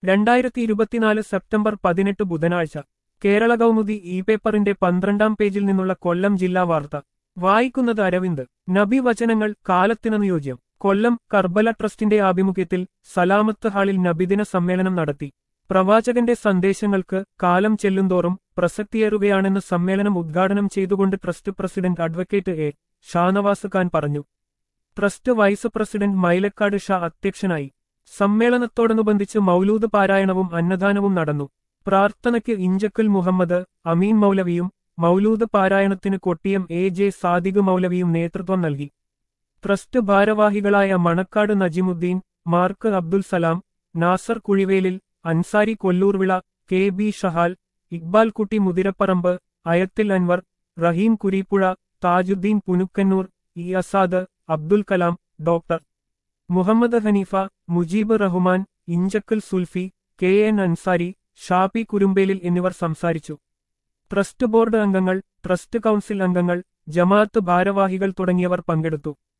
രണ്ടായിരത്തി ഇരുപത്തിനാല് സെപ്റ്റംബർ പതിനെട്ട് ബുധനാഴ്ച കേരള കൗമുദി ഇ പേപ്പറിന്റെ പന്ത്രണ്ടാം പേജിൽ നിന്നുള്ള കൊല്ലം ജില്ലാ വാർത്ത വായിക്കുന്നത് അരവിന്ദ് നബി വചനങ്ങൾ കാലത്തിനനുയോജ്യം കൊല്ലം കർബല ട്രസ്റ്റിന്റെ ആഭിമുഖ്യത്തിൽ സലാമത്ത് ഹാളിൽ നബിദിന സമ്മേളനം നടത്തി പ്രവാചകന്റെ സന്ദേശങ്ങൾക്ക് കാലം ചെല്ലുന്തോറും പ്രസക്തിയേറുകയാണെന്ന് സമ്മേളനം ഉദ്ഘാടനം ചെയ്തുകൊണ്ട് trust president advocate A Shanavas Khan പറഞ്ഞു trust vice president Mylakkad Shah അധ്യക്ഷനായി സമ്മേളനത്തോടനുബന്ധിച്ച് മൗലൂദ് പാരായണവും അന്നദാനവും നടന്നു പ്രാർത്ഥനയ്ക്ക് ഇഞ്ചക്കൽ മുഹമ്മദ് അമീൻ മൗലവിയും മൗലൂദ് പാരായണത്തിന് കൊട്ടിയം എ ജെ സാദിഖ് മൗലവിയും നേതൃത്വം നൽകി ട്രസ്റ്റ് ഭാരവാഹികളായ മണക്കാട് നജിമുദ്ദീൻ മാർക്ക് Abdul Salam Nasar Kuzhivelil Ansari Kollurvila K B Shahal Iqbal Kutty Muthirapparambu Ayathil Anwar Rahim Kureeppuzha Thajuddin Punukkannur E Azad Abdul Kalam doctor Muhammad Haneefa Mujeeb Rahman Injakkal Zulfi K N Ansari Shappi Kurumbelil എന്നിവർ സംസാരിച്ചു ട്രസ്റ്റ് ബോർഡ് അംഗങ്ങൾ ട്രസ്റ്റ് കൗൺസിൽ അംഗങ്ങൾ ജമാഅത്ത് ഭാരവാഹികൾ തുടങ്ങിയവർ പങ്കെടുത്തു